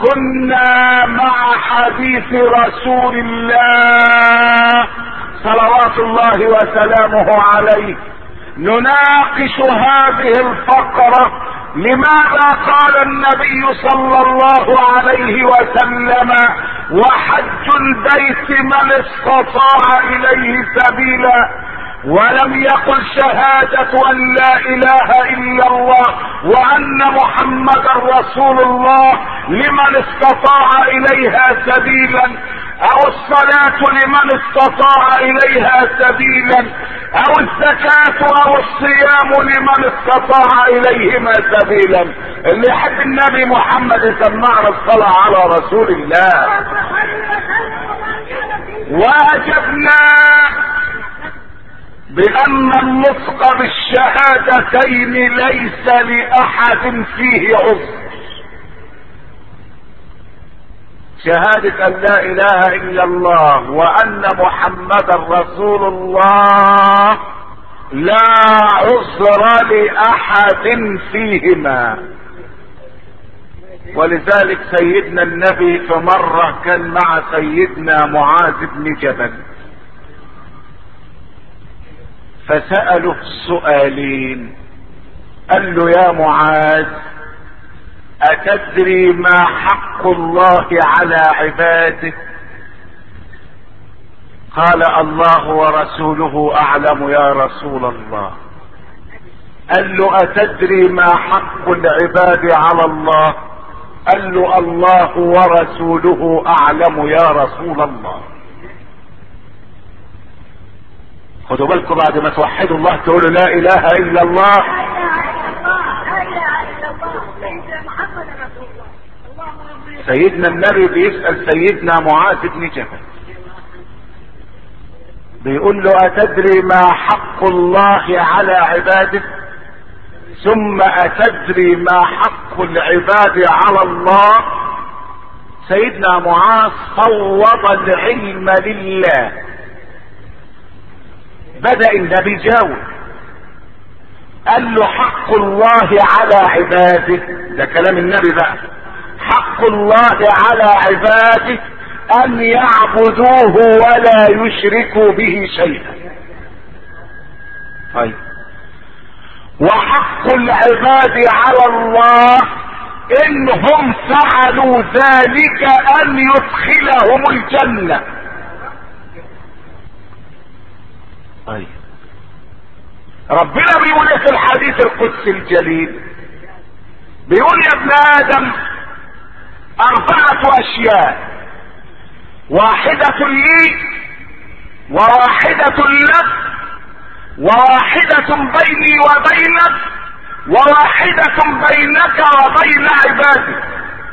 كنا مع حديث رسول الله صلوات الله وسلامه عليه نناقش هذه الفقرة لماذا قال النبي صلى الله عليه وسلم وحج البيت من استطاع اليه سبيلا ولم يقل شهادة ان لا اله الا الله وان محمدا رسول الله لمن استطاع اليها سبيلا او الصلاة لمن استطاع اليها سبيلا او الزكاة او الصيام لمن استطاع اليهما سبيلا اللي يحب النبي محمد يسمعنا الصلاة على رسول الله واجبنا بان النطق بالشهادتين ليس لاحد فيه عذر شهادة ان لا اله الا الله وان محمدا رسول الله لا عذر لاحد فيهما ولذلك سيدنا النبي في مرة كان مع سيدنا معاذ بن جبل فسأله سؤالين قال له يا معاذ أتدري ما حق الله على عباده قال الله ورسوله أعلم يا رسول الله قال له أتدري ما حق العباد على الله قال له الله ورسوله أعلم يا رسول الله خدوا بالكم بعد ما توحدوا الله تقولوا لا اله الا الله سيدنا النبي بيسأل سيدنا معاذ بن جبل بيقول له اتدري ما حق الله على عباده ثم اتدري ما حق العباد على الله سيدنا معاذ فوض العلم لله بدأ النبي جاوب قال له حق الله على عباده ده كلام النبي بقى حق الله على عباده ان يعبدوه ولا يشركوا به شيئا طيب وحق العباد على الله انهم فعلوا ذلك ان يدخلهم الجنه طيب ربنا بيقول في الحديث القدسي الجليل بيقول يا ابن ادم اربعة اشياء واحدة لي وواحدة لك وواحدة بيني وبينك وواحدة بينك وبين عبادك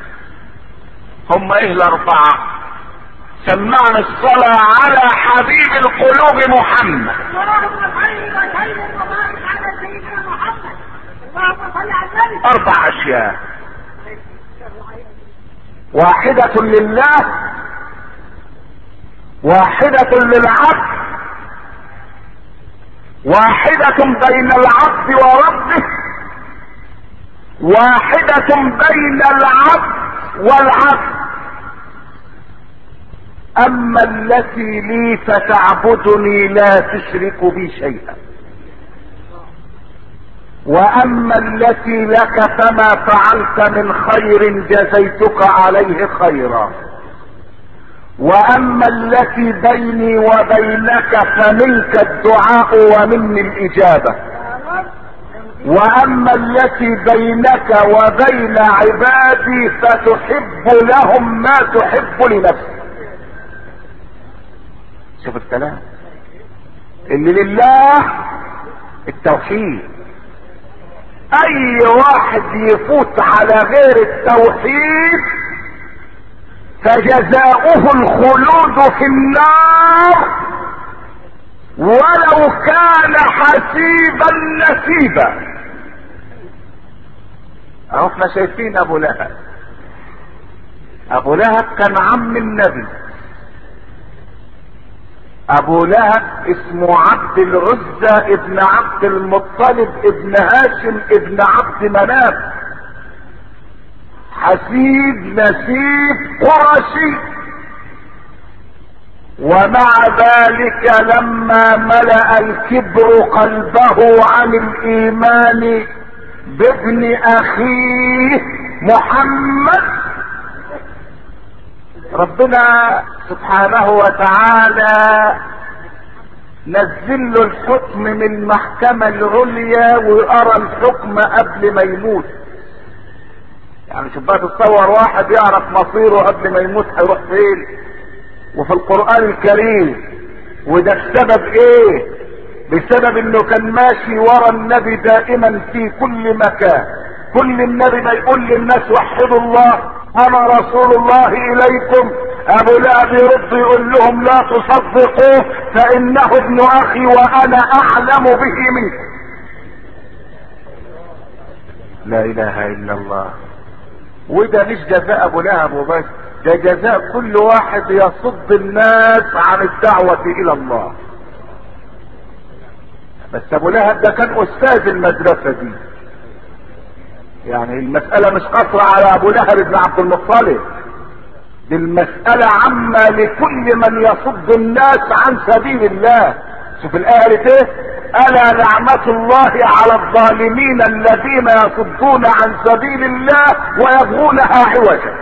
هم ايه الاربعة سمعنا الصلاة على حبيب القلوب محمد اربع اشياء واحدة لله واحدة للعبد واحدة بين العبد وربه واحدة بين العبد والعبد اما التي لي فتعبدني لا تشرك بي شيئا واما التي لك فما فعلت من خير جزيتك عليه خيرا واما التي بيني وبينك فمنك الدعاء ومني الاجابه واما التي بينك وبين عبادي فتحب لهم ما تحب لنفسك شوف الكلام اللي لله التوحيد اي واحد يفوت على غير التوحيد فجزاؤه الخلود في النار ولو كان حسيبا نسيبا اهو احنا شايفين ابو لهب ابو لهب كان عم النبي ابو لهب اسمه عبد العزى ابن عبد المطلب ابن هاشم ابن عبد مناف حسيب نسيب قرشي ومع ذلك لما ملأ الكبر قلبه عن الايمان بابن اخيه محمد ربنا سبحانه وتعالى نزل له الحكم من المحكمة العليا ويقرا الحكم قبل ما يموت يعني شوف بقى تتصور واحد يعرف مصيره قبل ما يموت هيروح فين وفي القرآن الكريم وده بسبب ايه بسبب انه كان ماشي ورا النبي دائما في كل مكان كل النبي ما يقول للناس وحدوا الله انا رسول الله اليكم ابو لهب يرد يقول لهم لا تصدقوه فانه ابن اخي وانا اعلم به منكم لا اله الا الله وده مش جزاء ابو لهب وبس ده جزاء كل واحد يصد الناس عن الدعوة الى الله بس ابو لهب ده كان استاذ المدرسة دي يعني المسألة مش قصرة على ابو لهب بن عبد المطلب دي المسألة عامة لكل من يصد الناس عن سبيل الله شوف الآية قالت ايه ألا نعمة الله على الظالمين الذين يصدون عن سبيل الله ويبغونها عوجا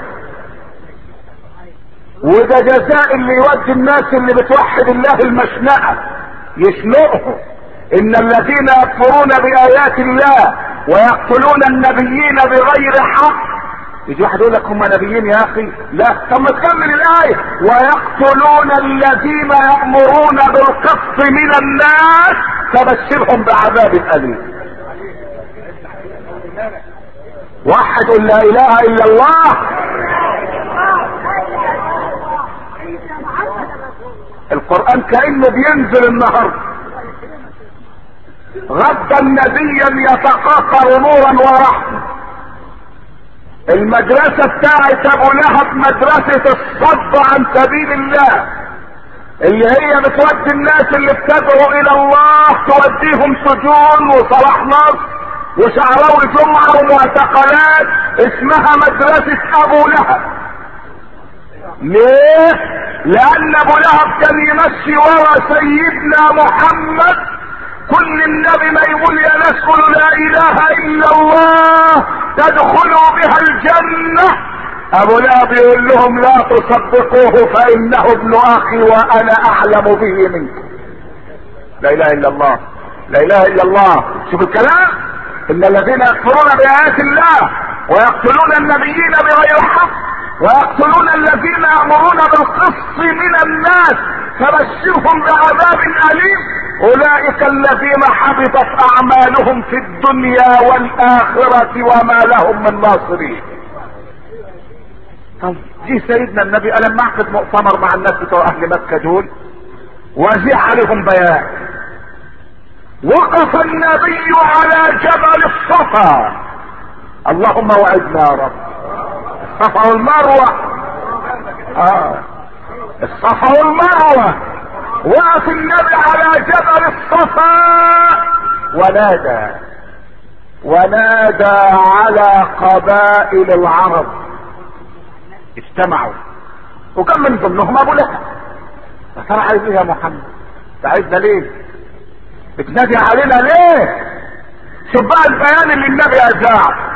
وده جزاء اللي يودي الناس اللي بتوحد الله المشنقة يشنقهم ان الذين يكفرون بآيات الله ويقتلون النبيين بغير حق يجي واحد يقول لك هم نبيين يا اخي لا طب ما تكمل الايه ويقتلون الذين يامرون بالقسط من الناس فبشرهم بعذاب اليم واحد لا اله الا الله القران كانه بينزل النهارده غدا نبيا يتقاطر نورا ورحمه المدرسة بتاعت ابو لهب مدرسة الصد عن سبيل الله اللي هي بتودي الناس اللي بتدعو الى الله توديهم سجون وصلاح نصر وشعراوي جمعة ومعتقلات اسمها مدرسة ابو لهب ليه لان ابو لهب كان يمشي ورا سيدنا محمد كل النبي ما يقول يا ناس قولوا لا اله الا الله تدخلوا بها الجنة ابو لهب يقول لهم لا تصدقوه فانه ابن اخي وانا اعلم به منكم لا اله الا الله لا اله الا الله شوف الكلام ان الذين يكفرون بايات الله ويقتلون النبيين بغير حق ويقتلون الذين يامرون بالقسط من الناس فبشرهم بعذاب اليم اولئك الذين حبطت اعمالهم في الدنيا والاخرة وما لهم من ناصرين طيب جه سيدنا النبي الم معقد مؤتمر مع الناس بتوع اهل مكة دول وزيع عليهم بيان وقف النبي على جبل الصفا اللهم وعدنا يا رب الصفا والمروة آه. الصفا والمروة وقف النبي على جبل الصفا ونادى ونادى على قبائل العرب اجتمعوا وكم من ضمنهم ابو لهب ترى عايز ايه يا محمد عايزنا ليه بتنادي علينا ليه شوف بقى البيان اللي النبي اذاعه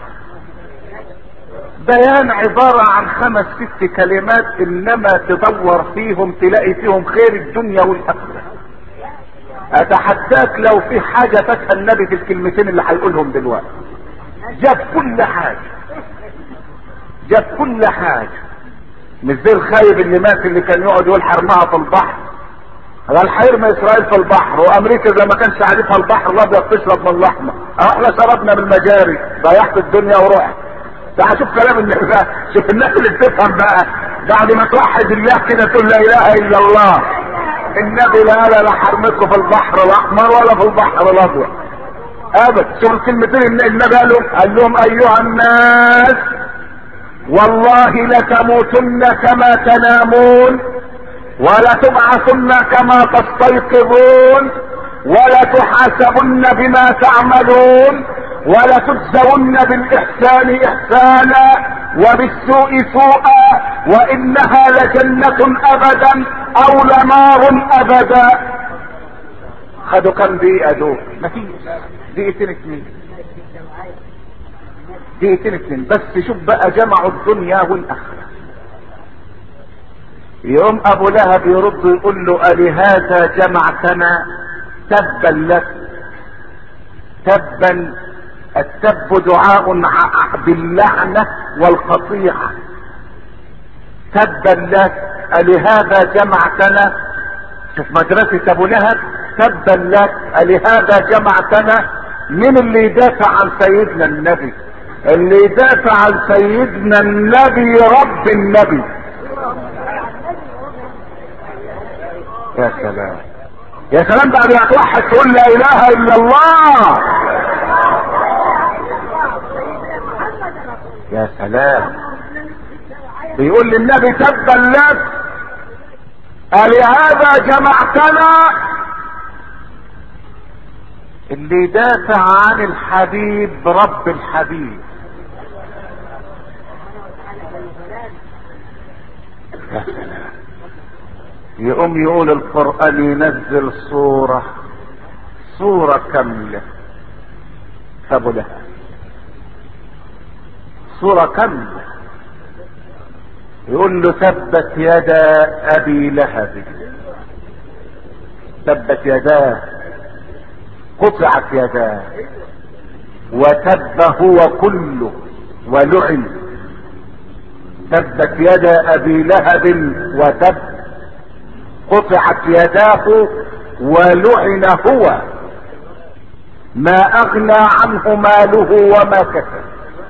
بيان عبارة عن خمس ست كلمات انما تدور فيهم تلاقي فيهم خير الدنيا والاخرة اتحداك لو في حاجة فاتها النبي في الكلمتين اللي هيقولهم دلوقتي جاب كل حاجة جاب كل حاجة مش زي الخايب اللي مات اللي كان يقعد يقول حرمها في البحر قال حيرمى اسرائيل في البحر وامريكا زي ما كانش عارفها البحر الابيض تشرب من الاحمر احنا شربنا من المجاري ضيعت الدنيا ورحت تعال شوف كلام النبي بقى شوف الناس اللي بتفهم بقى بعد ما توحد الله كده تقول لا اله الا الله النبي لا قال لا حرمكم في البحر الاحمر ولا في البحر الابيض ابد شوف الكلمتين اللي النبي قالهم قال لهم ايها الناس والله لتموتن كما تنامون ولتبعثن كما تستيقظون ولتحاسبن بما تعملون ولا تجزون بالاحسان احسانا وبالسوء سوءا وانها لجنة ابدا او لنار ابدا خدوا كم دقيقة دول مفيش دقيقتين اتنين دقيقتين اتنين بس شوف بقى جمعوا الدنيا والاخرة يوم ابو لهب يرد يقول له الهذا جمعتنا تبا لك تبا التب دعاء باللعنة والقطيعة تبا لك ألهذا جمعتنا شوف مدرسة ابو لهب تبا لك ألهذا جمعتنا من اللي يدافع عن سيدنا النبي اللي يدافع عن سيدنا النبي رب النبي يا سلام يا سلام بقى بيتوحد تقول لا اله الا الله يا سلام بيقول للنبي تبا لك ألهذا جمعتنا اللي دافع عن الحبيب رب الحبيب يا سلام يقوم يقول القرآن ينزل صورة صورة كاملة فابو لها صورة كاملة يقول له تبت يدا ابي لهب تبت يداه قطعت يداه وتب هو كله ولعن تبت يدا ابي لهب وتب قطعت يداه ولعن هو ما اغنى عنه ماله وما كسب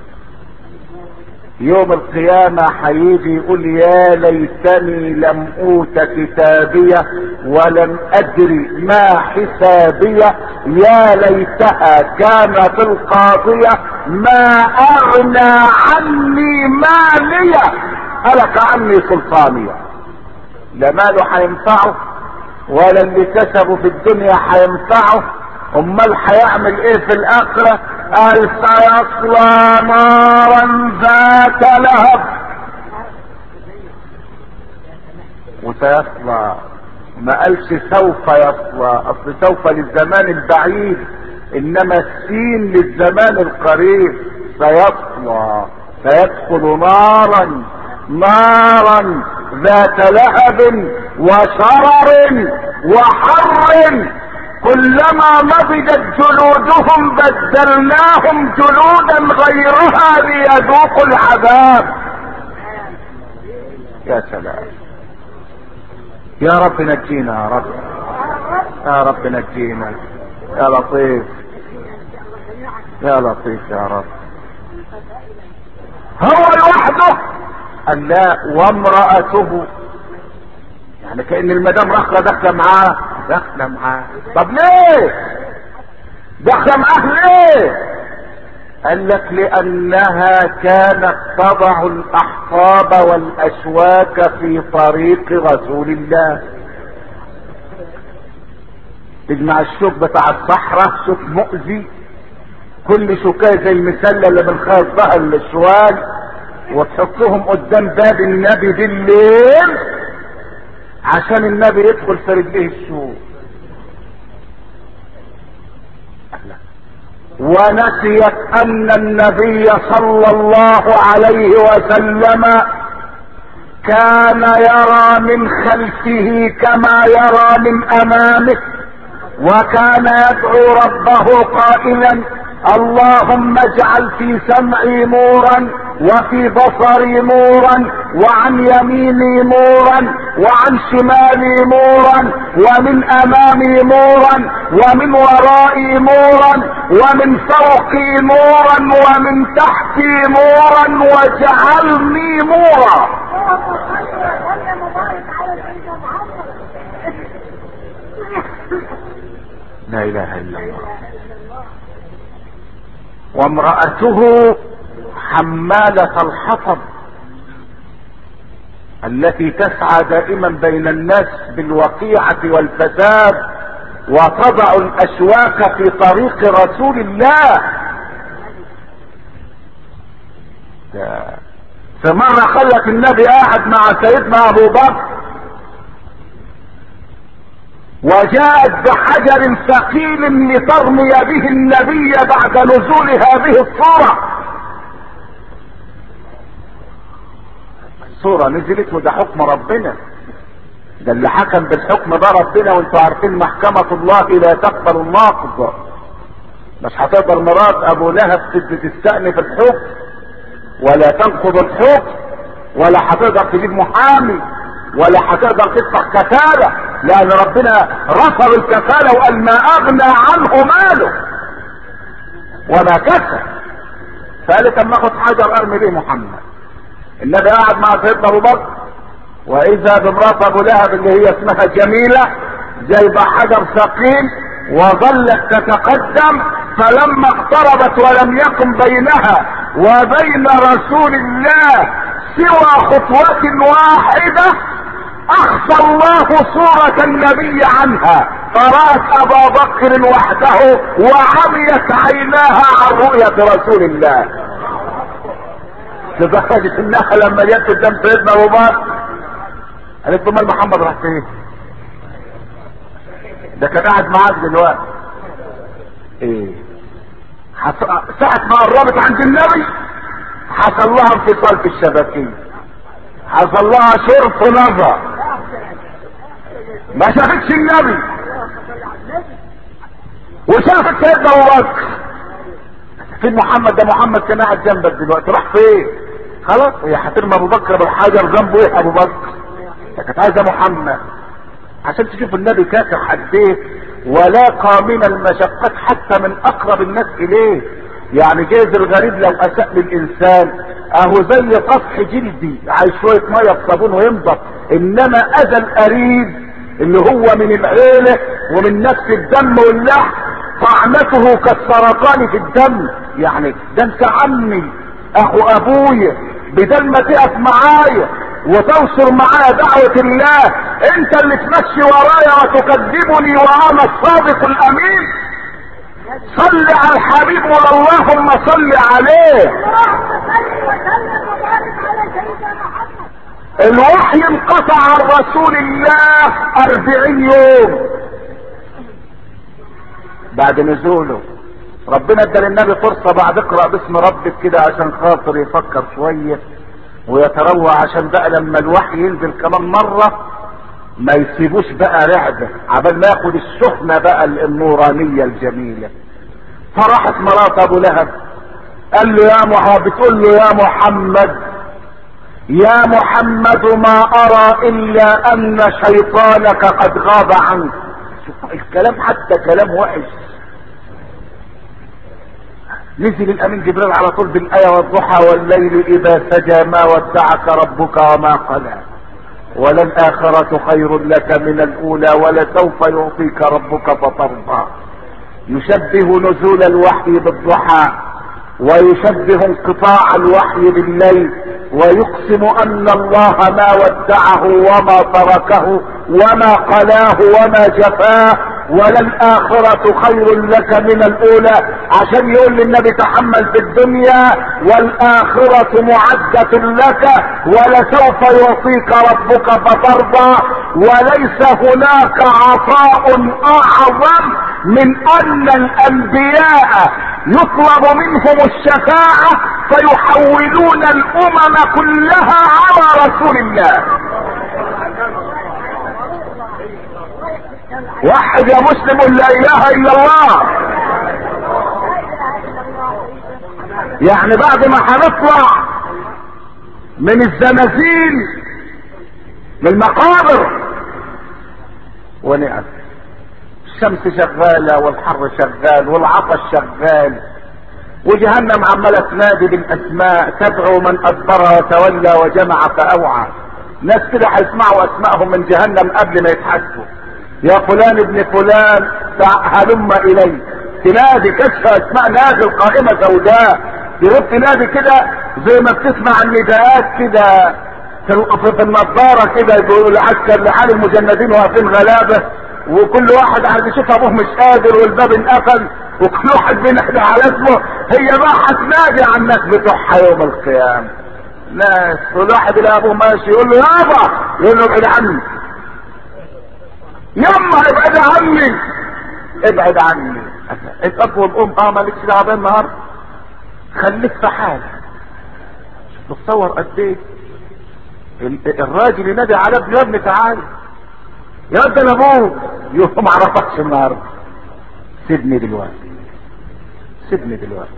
يوم القيامة هيجي يقول يا ليتني لم اوت كتابية ولم ادري ما حسابية يا ليتها كانت القاضية ما اغنى عني مالية هلك عني سلطانية لا ماله هينفعه ولا اللي كسبه في الدنيا هينفعه امال هيعمل ايه في الاخرة قال سيصلى نارا ذات لهب وسيصلى ما قالش سوف يصلى اصل سوف للزمان البعيد انما السين للزمان القريب سيصلى سيدخل نارا نارا ذات لهب وشرر وحر كلما نضجت جلودهم بدلناهم جلودا غيرها ليذوقوا العذاب يا سلام يا رب نجينا يا رب يا رب نجينا يا لطيف يا لطيف يا رب هو لوحده قال لا وامرأته يعني كأن المدام رخلة داخلة معاه داخلة معاه طب ليه داخلة معاه ليه قال لك لانها كانت تضع الاحقاب والاشواك في طريق رسول الله تجمع الشوك بتاع الصحراء شوك مؤذي كل شوكايه زي المسله اللي بنخيط بها الشوال وتحطهم قدام باب النبي بالليل عشان النبي يدخل في رجليه الشوك ونسيت ان النبي صلى الله عليه وسلم كان يرى من خلفه كما يرى من امامه وكان يدعو ربه قائلا اللهم اجعل في سمعي نورا وفي بصري نورا وعن يميني نورا وعن شمالي نورا ومن امامي نورا ومن ورائي نورا ومن فوقي نورا ومن تحتي نورا واجعلني نورا لا اله الا الله وامرأته حمالة الحطب التي تسعى دائما بين الناس بالوقيعة والفساد وتضع الاشواك في طريق رسول الله في مرة خلت النبي قاعد مع سيدنا ابو بكر وجاءت بحجر ثقيل لترمي به النبي بعد نزول هذه الصورة الصورة نزلت وده حكم ربنا ده اللي حكم بالحكم ده ربنا وانتوا عارفين محكمة الله لا تقبل الناقض مش هتقدر مرات ابو لهب تستأنف الحكم ولا تنقض الحكم ولا هتقدر تجيب محامي ولا هتقدر تدفع كفالة لان ربنا رفض الكفالة وقال ما اغنى عنه ماله وما كسب فقالت اما اخد حجر ارمي به محمد النبي قاعد مع سيدنا ابو بكر واذا بامرأة ابو لهب اللي هي اسمها جميلة جايبة حجر ثقيل وظلت تتقدم فلما اقتربت ولم يكن بينها وبين رسول الله سوى خطوة واحدة اخفى الله صورة النبي عنها فرأت ابا بكر وحده وعميت عيناها عن رؤية رسول الله لدرجة انها لما جت قدام سيدنا ابو بكر قالت له مال محمد راح فين؟ ده كان قاعد معاك دلوقتي ايه حص... ساعة ما قربت عند النبي حصل لها انفصال في الشبكية حصل لها شرف نظر ما شافتش النبي وشافت سيدنا ابو بكر فين محمد ده محمد كان قاعد جنبك دلوقتي راح فين خلاص هي هترمي ابو بكر بالحجر جنبه ايه ابو بكر ده كانت عايزه محمد عشان تشوف النبي كافر قد ايه ولاقى من المشقات حتى من اقرب الناس اليه يعني جايز الغريب لو اساء للانسان اهو زي قصح جلدي عايز شويه ميه بصابون وينضف انما اذى القريب اللي هو من العيله ومن نفس الدم واللحم طعنته كالسرطان في الدم يعني ده انت عمي اخو ابويا بدل ما تقف معايا وتنصر معايا دعوة الله انت اللي تمشي ورايا وتكذبني وانا الصادق الامين صل على الحبيب ولا اللهم صل عليه الوحي انقطع عن رسول الله اربعين يوم بعد نزوله ربنا ادى للنبي فرصة بعد اقرأ باسم ربك كده عشان خاطر يفكر شوية ويتروى عشان بقى لما الوحي ينزل كمان مرة ما يسيبوش بقى رعدة عبال ما ياخد السخنة بقى النورانية الجميلة فراحت مرات ابو لهب قال له يا محمد بتقول له يا محمد يا محمد ما ارى الا ان شيطانك قد غاب عنك الكلام حتى كلام وحش نزل الامين جبريل على طول بالايه والضحى والليل اذا سجى ما ودعك ربك وما قلى وللآخرة خير لك من الأولى ولسوف يعطيك ربك فترضى يشبه نزول الوحي بالضحى ويشبه انقطاع الوحي بالليل ويقسم ان الله ما ودعه وما تركه وما قلاه وما جفاه وللآخرة خير لك من الأولى عشان يقول للنبي تحمل في الدنيا والآخرة معدة لك ولسوف يعطيك ربك فترضى وليس هناك عطاء أعظم من أن الأنبياء يطلب منهم الشفاعة فيحولون الأمم كلها على رسول الله وحد يا مسلم قل لا اله الا الله يعني بعد ما هنطلع من الزنازين من المقابر ونقف الشمس شغالة والحر شغال والعطش شغال وجهنم عمالة تنادي بالاسماء تدعو من ادبر وتولى وجمع فاوعى ناس كده هيسمعوا اسمائهم من جهنم قبل ما يتحاسبوا يا فلان ابن فلان هلم الي تنادي كشف اسماء نادي القائمة سوداء يرد تنادي كده زي ما بتسمع النداءات كده في النظارة كده يقولوا العسكر لحال المجندين واقفين غلابة وكل واحد عايز يشوف ابوه مش قادر والباب انقفل وكل واحد بينحدى على اسمه هي بقى هتنادي على الناس بتوعها يوم القيامة ناس والواحد اللي ابوه ماشي يقول له يابا يقول له ابعد عني يما ابعد عني ابعد عني الاب والام اه مالكش دعوه بيا النهارده خليك في حالك تتصور قد ايه ال- الراجل ينادي على ابنه يا ابني تعالى يا ولد انا ابوك يقول ما عرفكش النهارده سيبني دلوقتي سيبني دلوقتي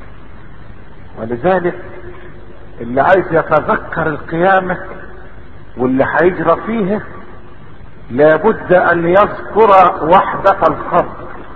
ولذلك اللي عايز يتذكر القيامة واللي هيجرى فيها لابد ان يذكر وحدة الخبر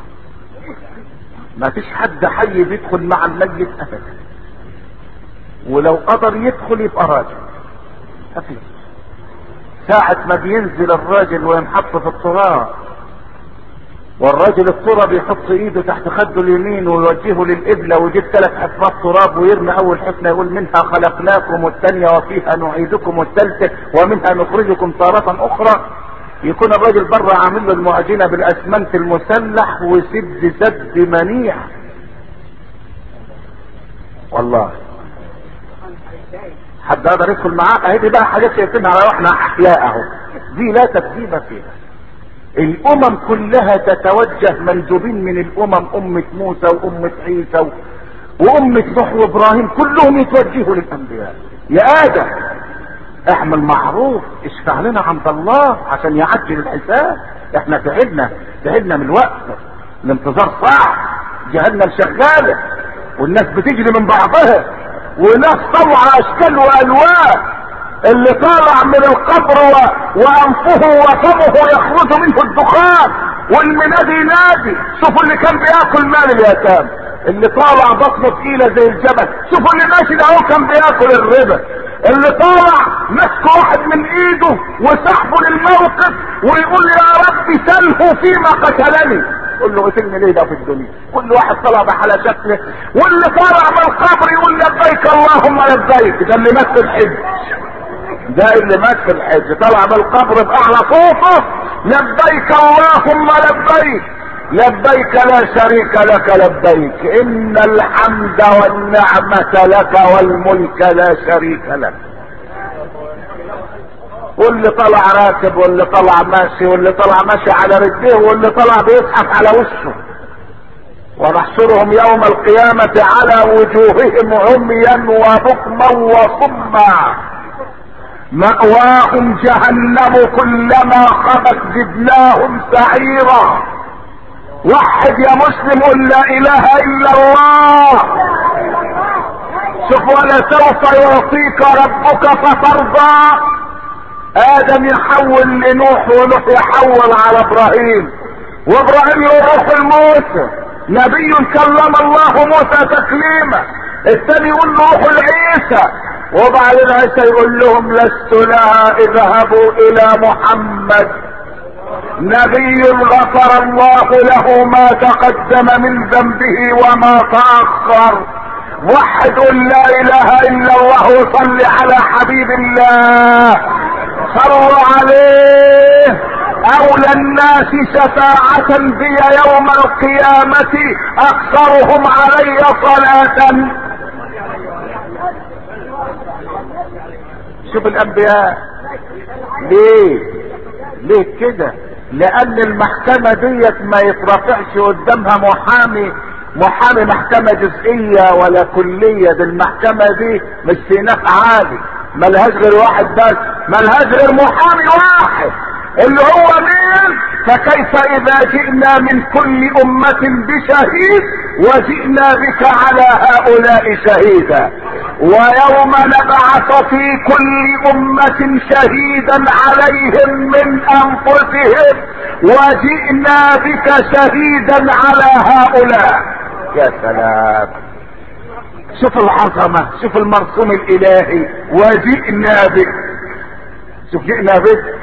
ما فيش حد حي بيدخل مع الميت ابدا ولو قدر يدخل يبقى راجل مفيش ساعة ما بينزل الراجل وينحط في التراب والراجل التراب يحط ايده تحت خده اليمين ويوجهه للقبلة ويجيب ثلاث حفرات تراب ويرمي اول حفنة يقول منها خلقناكم والثانية وفيها نعيدكم والثالثة ومنها نخرجكم تارة اخرى يكون الراجل بره عامل له المعجنة بالاسمنت المسلح وسد سد منيع والله حد يقدر يدخل معاك اهي دي بقى حاجات شايفينها على واحنا احياء اهو دي لا تكذيب فيها الامم كلها تتوجه مندوبين من الامم امة موسى وامة عيسى و... وامة نوح وابراهيم كلهم يتوجهوا للانبياء يا ادم اعمل معروف اشفع لنا عند الله عشان يعجل الحساب احنا تعبنا تعبنا من الوقت الانتظار صعب جهنم شغاله والناس بتجري من بعضها وناس طلع اشكال والوان اللي طالع من القبر و... وانفه وفمه يخرج منه الدخان والمنادي ينادي شوفوا اللي كان بياكل مال اليتامى اللي طالع بطنه تقيلة زي الجبل شوفوا اللي ماشي ده هو كان بياكل الربا اللي طالع مسك واحد من ايده وسحبه للموقف ويقول يا رب سله فيما قتلني قول له قتلني ليه ده في الدنيا كل واحد طلع على شكله واللي طالع من القبر يقول لبيك اللهم لبيك ده اللي مات في الحج ده اللي مات في الحج طلع من القبر باعلى صوته لبيك اللهم لبيك لبيك لا شريك لك لبيك ان الحمد والنعمة لك والملك لا شريك لك واللي طلع راكب واللي طلع ماشي واللي طلع ماشي على رجليه واللي طلع بيزحف على وشه ونحشرهم يوم القيامة على وجوههم عميا وبكما وصما مأواهم جهنم كلما خبت زدناهم سعيرا وحد يا مسلم قل لا اله الا الله شوف ولسوف يعطيك ربك فترضى ادم يحول لنوح ونوح يحول على ابراهيم وابراهيم يروح لموسى نبي كلم الله موسى تكليما الثاني يقول له روحوا لعيسى وبعدين عيسى يقول لهم لست لها اذهبوا الى محمد نبي غفر الله له ما تقدم من ذنبه وما تاخر وحد لا اله الا الله وصل على حبيب الله صلوا عليه اولى الناس شفاعة بي يوم القيامة اكثرهم علي صلاة شوف الانبياء ليه ليه كده لان المحكمة ديت ما يترفعش قدامها محامي محامي محكمة جزئية ولا كلية دي المحكمة دي مش في ناس عادي ملهاش غير واحد بس ملهاش غير محامي واحد اللي هو مين فكيف اذا جئنا من كل امة بشهيد وجئنا بك على هؤلاء شهيدا ويوم نبعث في كل امة شهيدا عليهم من انفسهم وجئنا بك شهيدا على هؤلاء يا سلام شوف العظمة شوف المرسوم الالهي وجئنا بك شوف جئنا بك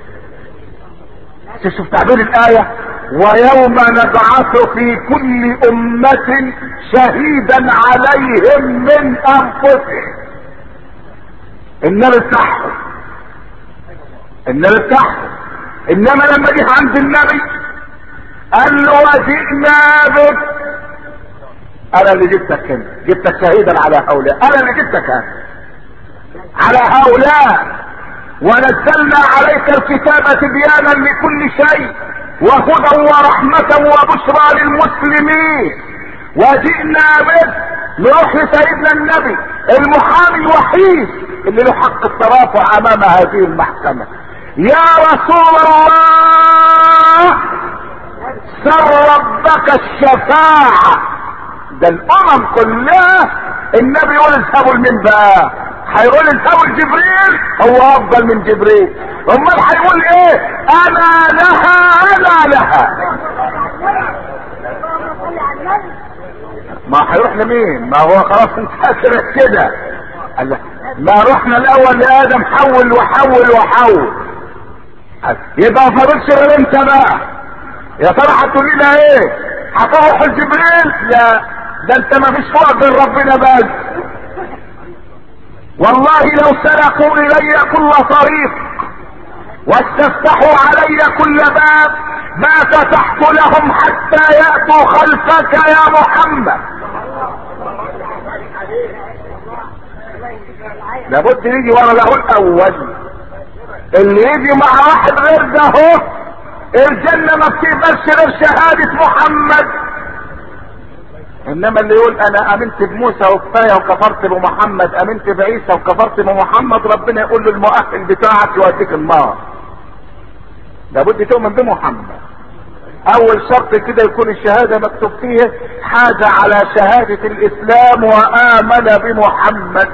شوف تعبير الآية ويوم نبعث في كل أمة شهيدا عليهم من أنفسهم النبي بتاعهم النبي بتاعهم إنما لما جه عند النبي قال له وجئنا بك أنا اللي جبتك هنا جبتك شهيدا على هؤلاء أنا اللي جبتك هنا على هؤلاء ونزلنا عليك الكتاب تبيانا لكل شيء وهدى ورحمة وبشرى للمسلمين وجئنا به نروح لسيدنا النبي المحامي الوحيد اللي له حق الترافع امام هذه المحكمة يا رسول الله سر ربك الشفاعة ده الامم كلها النبي يقول اذهبوا لمين بقى هيقول اذهبوا لجبريل هو افضل من جبريل امال هيقول ايه انا لها انا لها ما هيروح لمين ما هو خلاص انتهت كده قال له، ما رحنا الاول لادم حول وحول وحول يبقى ما فاضلش غير انت بقى يا ترى هتقول لنا ايه هتروح لجبريل لا ده انت ما فيش فوق غير ربنا بس والله لو سلكوا الي كل طريق واستفتحوا علي كل باب ما فتحت لهم حتى ياتوا خلفك يا محمد لابد يجي ورا له الاول اللي يجي مع واحد غير ده هو الجنه ما بتقبلش غير شهاده محمد انما اللي يقول انا امنت بموسى وكفايه وكفرت بمحمد امنت بعيسى وكفرت بمحمد ربنا يقول له المؤهل بتاعك يوديك النار لابد تؤمن بمحمد اول شرط كده يكون الشهادة مكتوب فيها حاجة على شهادة الاسلام وامن بمحمد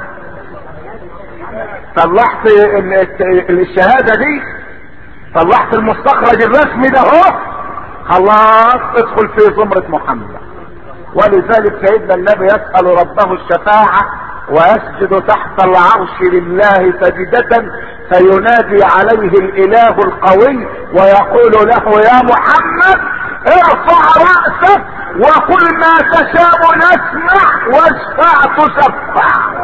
طلعت ال- ال- الشهادة دي طلعت المستخرج الرسمي ده اهو خلاص ادخل في زمرة محمد ولذلك سيدنا النبي يسأل ربه الشفاعة ويسجد تحت العرش لله سجدة فينادي عليه الاله القوي ويقول له يا محمد ارفع رأسك وقل ما تشاء نسمع واشفع تشفع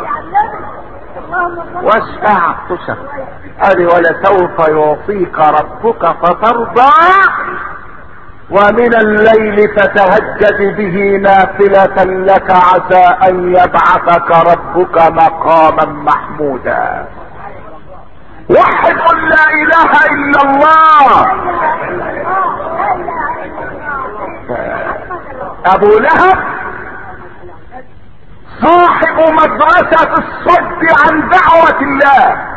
واشفع تشفع قال ولسوف يعطيك ربك فترضى ومن الليل فتهجد به نافلة لك عسى ان يبعثك ربك مقاما محمودا وحد قل لا اله الا الله ابو لهب صاحب مدرسة الصد عن دعوة الله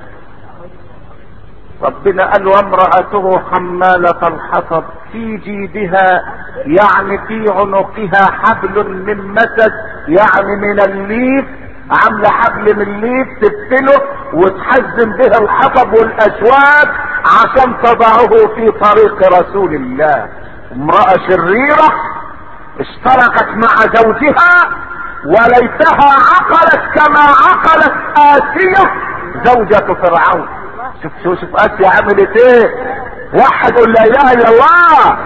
ربنا قال وامرأته حمالة الحطب في جيدها يعني في عنقها حبل من مسد يعني من الليف عاملة حبل من الليف تفتله وتحزم به الحطب والاشواك عشان تضعه في طريق رسول الله امرأة شريرة اشتركت مع زوجها وليتها عقلت كما عقلت آسية زوجة فرعون شوف شوف شوف آسيا عملت ايه واحد يقول لا اله الا الله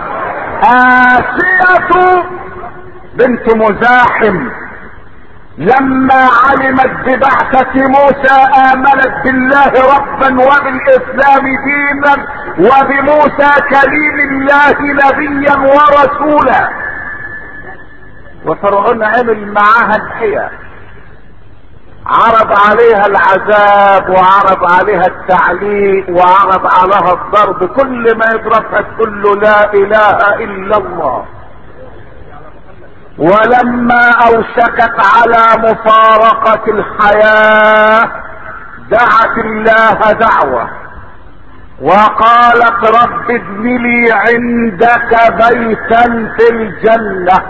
آسية بنت مزاحم لما علمت ببعثة موسى آمنت بالله ربا وبالإسلام دينا وبموسى كليم الله نبيا ورسولا وفرعون عمل معاها الحية عرض عليها العذاب وعرض عليها التعليق وعرض عليها الضرب كل ما يضربها تقول له لا اله الا الله ولما اوشكت على مفارقة الحياة دعت الله دعوة وقالت رب ابن لي عندك بيتا في الجنة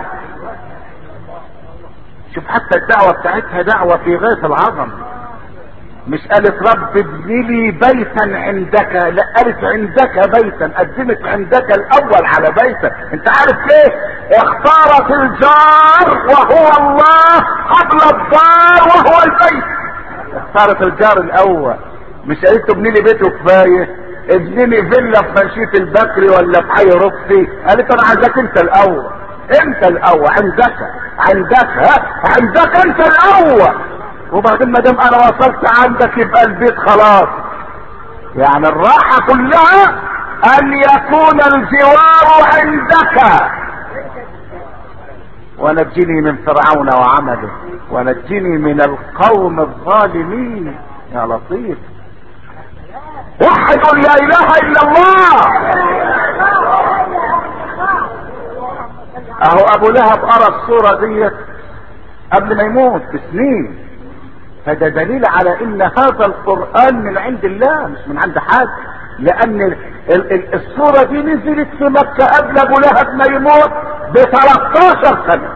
شوف حتى الدعوة بتاعتها دعوة في غاية العظم مش قالت رب ابن لي بيتا عندك لا قالت عندك بيتا قدمت عندك الاول على بيتك انت عارف ليه اختارت الجار وهو الله قبل الدار وهو البيت اختارت الجار الاول مش قالت ابن لي بيت وكفايه ابنني فيلا في منشية البكري ولا في حي رفي قالت انا عايزاك انت الاول انت الاول عندك عندك ها عندك انت الاول وبعدين ما دام انا وصلت عندك يبقى البيت خلاص يعني الراحة كلها ان يكون الجوار عندك ونجني من فرعون وعمله ونجني من القوم الظالمين يا لطيف وحدوا لا اله الا الله اهو ابو لهب ارى الصورة ديت قبل ما يموت بسنين فده دليل على ان هذا القرآن من عند الله مش من عند حد لان ال ال الصورة دي نزلت في مكة قبل ابو لهب ما يموت ب 13 سنة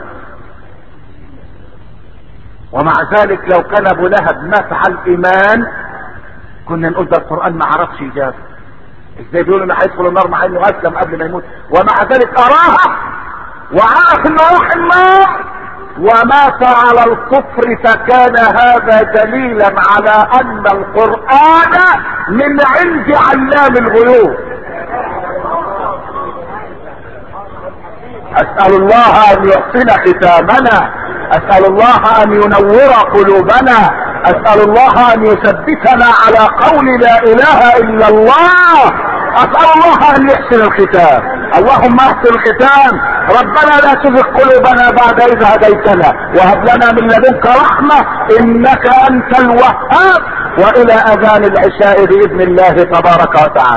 ومع ذلك لو كان ابو لهب مات على الايمان كنا نقول ده القرآن ما عرفش اجابه ازاي بيقول انه هيدخل النار مع انه اسلم قبل ما يموت ومع ذلك اراها وعرف انه راح النار ومات على الكفر فكان هذا دليلا على ان القرآن من عند علام الغيوب اسأل الله ان يحسن ختامنا اسأل الله ان ينور قلوبنا اسأل الله ان يثبتنا على قول لا اله الا الله اسأل الله ان يحسن الختام اللهم احسن الختام ربنا لا تزغ قلوبنا بعد اذ هديتنا وهب لنا من لدنك رحمة انك انت الوهاب والى اذان العشاء باذن الله تبارك وتعالى